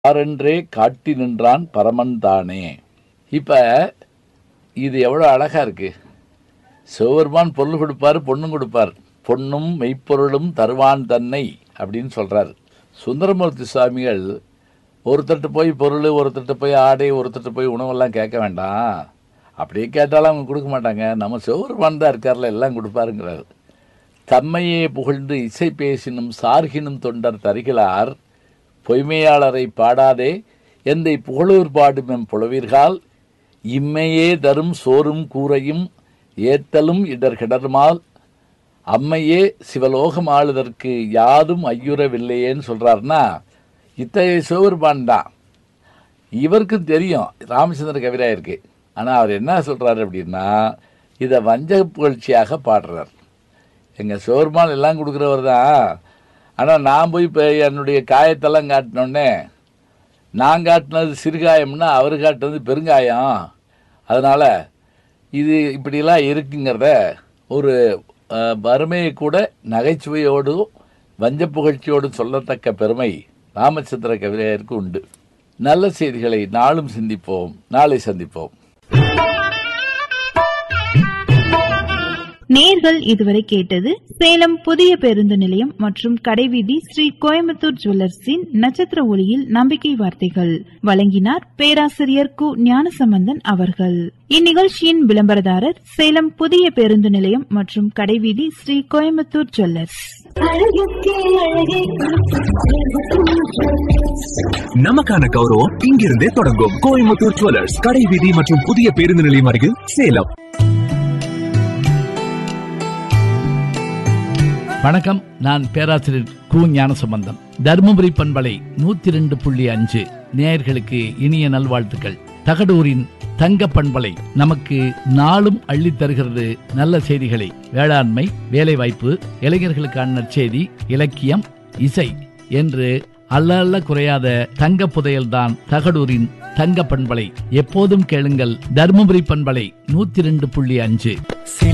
ஆரென்றே காட்டி நின்றான் பரமன் தானே இப்ப இது எவ்வளவு அழகா இருக்கு சிவபெருமான் பொருள் கொடுப்பாரு பொண்ணும் கொடுப்பார் பொன்னும் மெய்ப்பொருளும் தருவான் தன்னை அப்படின்னு சொல்றாரு சுந்தரமூர்த்தி சுவாமிகள் ஒருத்தட்டு போய் பொருள் ஒருத்தட்டு போய் ஆடை ஒருத்தட்டு போய் உணவெல்லாம் கேட்க வேண்டாம் அப்படியே கேட்டாலும் அவங்க கொடுக்க மாட்டாங்க நம்ம சிவபெருமான் தான் இருக்கார்ல எல்லாம் கொடுப்பாருங்கிறாரு தம்மையே புகழ்ந்து இசை பேசினும் சார்கினும் தொண்டர் தருகிறார் பொய்மையாளரை பாடாதே எந்தை புகழூர் பாடும் எம் புலவீர்கள் இம்மையே தரும் சோறும் கூரையும் ஏத்தலும் இடர் கிடருமால் அம்மையே சிவலோகம் ஆளுதற்கு யாதும் ஐயுறவில்லையேன்னு சொல்றாருன்னா இத்தகைய சிவபெருமான் தான் இவருக்கும் தெரியும் ராமச்சந்திர கவிராயருக்கு ஆனால் அவர் என்ன சொல்றாரு அப்படின்னா இதை வஞ்சக புகழ்ச்சியாக பாடுறார் எங்கள் சிவபெருமான் எல்லாம் கொடுக்குறவர் தான் ஆனால் நான் போய் இப்போ என்னுடைய காயத்தெல்லாம் காட்டினோடனே நான் காட்டினது சிறுகாயம்னா அவர் காட்டினது பெருங்காயம் அதனால் இது இப்படிலாம் இருக்குங்கிறத ஒரு அஹ், வறுமையை கூட நகைச்சுவையோடும் வஞ்ச புகழ்ச்சியோடும் சொல்லத்தக்க பெருமை ராமச்சந்திர கவிதையருக்கு உண்டு நல்ல செய்திகளை நாளும் சிந்திப்போம் நாளை சந்திப்போம் நேர்கள் இதுவரை கேட்டது சேலம் புதிய பேருந்து நிலையம் மற்றும் கடைவீதி ஸ்ரீ கோயம்புத்தூர் ஜுவல்லர்ஸின் நட்சத்திர ஒளியில் நம்பிக்கை வார்த்தைகள் வழங்கினார் பேராசிரியர் கு ஞானசம்பந்தன் அவர்கள் இந்நிகழ்ச்சியின் விளம்பரதாரர் சேலம் புதிய பேருந்து நிலையம் மற்றும் கடைவீதி ஸ்ரீ கோயம்புத்தூர் ஜுவல்லர்ஸ் அழகுக்கே அழகே நமக்கான கௌரவம் இங்கிருந்தே தொடங்கும் கோயம்புத்தூர் ஜுவல்லர்ஸ் கடை வீதி மற்றும் புதிய பேருந்து நிலையம் அருகில் சேலம் வணக்கம் நான் பேராசிரியர் கு ஞானசம்பந்தம் தருமபுரி பண்பலை நூத்தி ரெண்டு புள்ளி அஞ்சு நேயர்களுக்கு இனிய நல்வாழ்த்துக்கள் தகடூரின் தங்க பண்பலை நமக்கு நாளும் அள்ளித் தருகிறது நல்ல செய்திகளை வேளாண்மை வேலைவாய்ப்பு இளைஞர்களுக்கான நற்செய்தி இலக்கியம் இசை என்று அல்ல அல்ல குறையாத தங்க புதையல்தான் தகடூரின் தங்க பண்பலை எப்போதும் கேளுங்கள் தருமபுரி பண்பலை நூத்தி ரெண்டு புள்ளி அஞ்சு